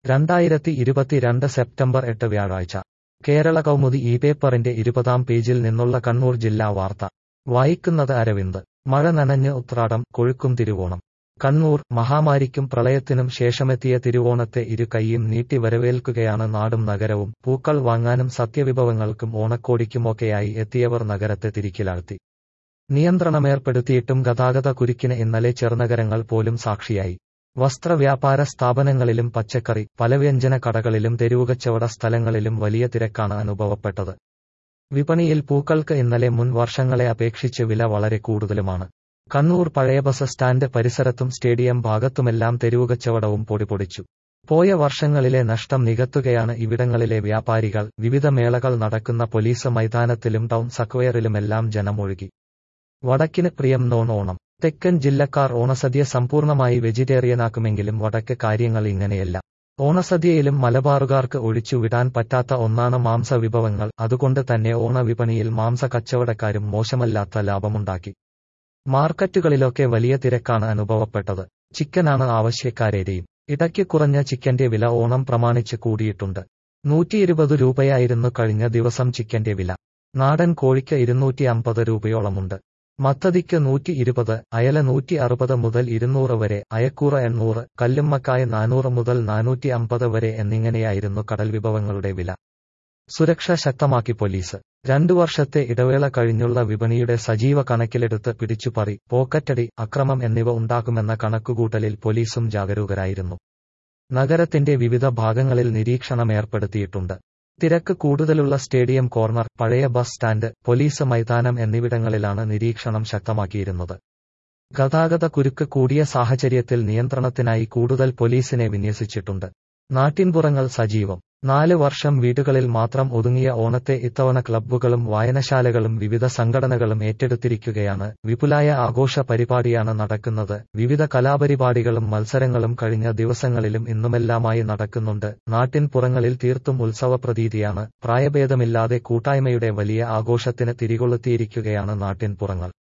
രണ്ടായിരത്തി ഇരുപത്തിരണ്ട് സെപ്റ്റംബർ എട്ട് വ്യാഴാഴ്ച കേരള കൗമുദി ഈ പേപ്പറിന്റെ ഇരുപതാം പേജിൽ നിന്നുള്ള കണ്ണൂർ ജില്ലാ വാർത്ത വായിക്കുന്നത് അരവിന്ദ് മഴ നനഞ്ഞ് ഉത്രാടം കൊഴുക്കും തിരുവോണം കണ്ണൂർ മഹാമാരിക്കും പ്രളയത്തിനും ശേഷമെത്തിയ തിരുവോണത്തെ ഇരു കൈയും നീട്ടി വരവേൽക്കുകയാണ് നാടും നഗരവും പൂക്കൾ വാങ്ങാനും സത്യവിഭവങ്ങൾക്കും ഓണക്കോടിക്കുമൊക്കെയായി എത്തിയവർ നഗരത്തെ തിരിക്കിലാഴ്ത്തി നിയന്ത്രണമേർപ്പെടുത്തിയിട്ടും ഗതാഗത കുരുക്കിന് ഇന്നലെ ചെറുനഗരങ്ങൾ പോലും സാക്ഷിയായി വസ്ത്രവ്യാപാര സ്ഥാപനങ്ങളിലും പച്ചക്കറി പലവ്യഞ്ജന കടകളിലും തെരുവുകച്ചവട സ്ഥലങ്ങളിലും വലിയ തിരക്കാണ് അനുഭവപ്പെട്ടത് വിപണിയിൽ പൂക്കൾക്ക് ഇന്നലെ മുൻ വർഷങ്ങളെ അപേക്ഷിച്ച് വില വളരെ കൂടുതലുമാണ് കണ്ണൂർ പഴയ ബസ് സ്റ്റാൻഡ് പരിസരത്തും സ്റ്റേഡിയം ഭാഗത്തുമെല്ലാം തെരുവുകച്ചവടവും പൊടിപൊടിച്ചു പോയ വർഷങ്ങളിലെ നഷ്ടം നികത്തുകയാണ് ഇവിടങ്ങളിലെ വ്യാപാരികൾ വിവിധ മേളകൾ നടക്കുന്ന പോലീസ് മൈതാനത്തിലും ടൗൺ സക്വയറിലുമെല്ലാം ജനമൊഴുകി വടക്കിന് പ്രിയം നോൺ ഓണം തെക്കൻ ജില്ലക്കാർ ഓണസദ്യ സമ്പൂർണ്ണമായി വെജിറ്റേറിയനാക്കുമെങ്കിലും വടക്ക് കാര്യങ്ങൾ ഇങ്ങനെയല്ല ഓണസദ്യയിലും മലബാറുകാർക്ക് ഒഴിച്ചുവിടാൻ പറ്റാത്ത ഒന്നാണ് മാംസ വിഭവങ്ങൾ അതുകൊണ്ട് തന്നെ ഓണവിപണിയിൽ മാംസ കച്ചവടക്കാരും മോശമല്ലാത്ത ലാഭമുണ്ടാക്കി മാർക്കറ്റുകളിലൊക്കെ വലിയ തിരക്കാണ് അനുഭവപ്പെട്ടത് ചിക്കനാണ് ആവശ്യക്കാരേരെയും ഇടയ്ക്ക് കുറഞ്ഞ ചിക്കന്റെ വില ഓണം പ്രമാണിച്ച് കൂടിയിട്ടുണ്ട് നൂറ്റിയിരുപത് രൂപയായിരുന്നു കഴിഞ്ഞ ദിവസം ചിക്കന്റെ വില നാടൻ കോഴിക്ക് ഇരുന്നൂറ്റി അമ്പത് രൂപയോളമുണ്ട് മത്തതിക്ക് നൂറ്റി ഇരുപത് അയല നൂറ്റി അറുപത് മുതൽ ഇരുന്നൂറ് വരെ അയക്കൂറ എണ്ണൂറ് കല്ലുമ്മക്കായ നാനൂറ് മുതൽ നാനൂറ്റി അമ്പത് വരെ എന്നിങ്ങനെയായിരുന്നു കടൽ വിഭവങ്ങളുടെ വില സുരക്ഷ ശക്തമാക്കി പോലീസ് രണ്ടു വർഷത്തെ ഇടവേള കഴിഞ്ഞുള്ള വിപണിയുടെ സജീവ കണക്കിലെടുത്ത് പിടിച്ചുപറി പോക്കറ്റടി അക്രമം എന്നിവ ഉണ്ടാകുമെന്ന കണക്കുകൂട്ടലിൽ പോലീസും ജാഗരൂകരായിരുന്നു നഗരത്തിന്റെ വിവിധ ഭാഗങ്ങളിൽ നിരീക്ഷണം ഏർപ്പെടുത്തിയിട്ടുണ്ട് തിരക്ക് കൂടുതലുള്ള സ്റ്റേഡിയം കോർണർ പഴയ ബസ് സ്റ്റാൻഡ് പോലീസ് മൈതാനം എന്നിവിടങ്ങളിലാണ് നിരീക്ഷണം ശക്തമാക്കിയിരുന്നത് ഗതാഗത കുരുക്ക് കൂടിയ സാഹചര്യത്തിൽ നിയന്ത്രണത്തിനായി കൂടുതൽ പോലീസിനെ വിന്യസിച്ചിട്ടുണ്ട് നാട്ടിൻപുറങ്ങൾ സജീവം നാല് വർഷം വീടുകളിൽ മാത്രം ഒതുങ്ങിയ ഓണത്തെ ഇത്തവണ ക്ലബ്ബുകളും വായനശാലകളും വിവിധ സംഘടനകളും ഏറ്റെടുത്തിരിക്കുകയാണ് വിപുലായ ആഘോഷ പരിപാടിയാണ് നടക്കുന്നത് വിവിധ കലാപരിപാടികളും മത്സരങ്ങളും കഴിഞ്ഞ ദിവസങ്ങളിലും ഇന്നുമെല്ലാമായി നടക്കുന്നുണ്ട് നാട്ടിൻപുറങ്ങളിൽ തീർത്തും ഉത്സവ പ്രതീതിയാണ് പ്രായഭേദമില്ലാതെ കൂട്ടായ്മയുടെ വലിയ ആഘോഷത്തിന് തിരികൊളുത്തിയിരിക്കുകയാണ് നാട്ടിൻപുറങ്ങൾ